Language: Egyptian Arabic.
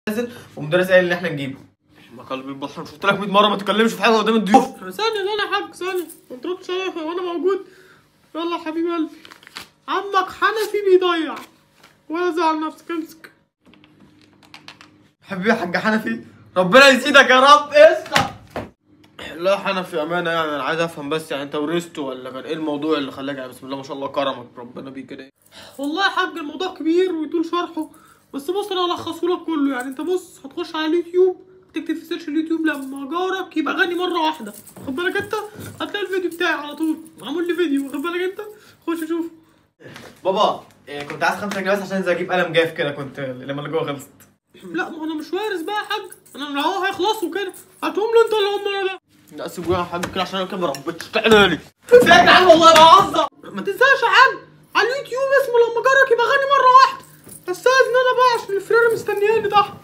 نازل ومدرس قال ان احنا نجيبه ما قلب البحر شفت لك 100 مره ما تتكلمش في حاجه قدام الضيوف ثانية لا يا حاج ثانية ما تردش عليا وانا موجود يلا يا حبيب قلبي عمك حنفي بيضيع ولا زعل نفسك امسك حبيبي يا حاج حنفي ربنا يزيدك يا رب اسطى لا حنفي امانه يعني انا عايز افهم بس يعني انت ورثته ولا كان ايه الموضوع اللي خلاك يعني بسم الله ما شاء الله كرمك ربنا بيه كده والله يا حاج الموضوع كبير ويطول شرحه بس بص انا هلخصه لك كله يعني انت بص هتخش على اليوتيوب تكتب في سيرش اليوتيوب لما جارك يبقى غني مره واحده خد بالك انت هتلاقي الفيديو بتاعي على طول معمول لي فيديو خد بالك انت خش شوف بابا إيه كنت عايز 5 جنيه بس عشان انزل اجيب قلم جاف كده كنت لما اللي جوه خلصت لا ما انا مش وارث بقى يا حاج انا لو هو هيخلصوا كده هاتهم لي انت ولا هم انا لا لا سيبوها يا حاج كده عشان انا كده ما ربيتش تعالى لي يا جدعان والله بعظم ما تنساش يا حاج على اليوتيوب اسمه لما جارك يبقى غني مره واحده استاذن انا بقى عشان الفريره مستنياني تحت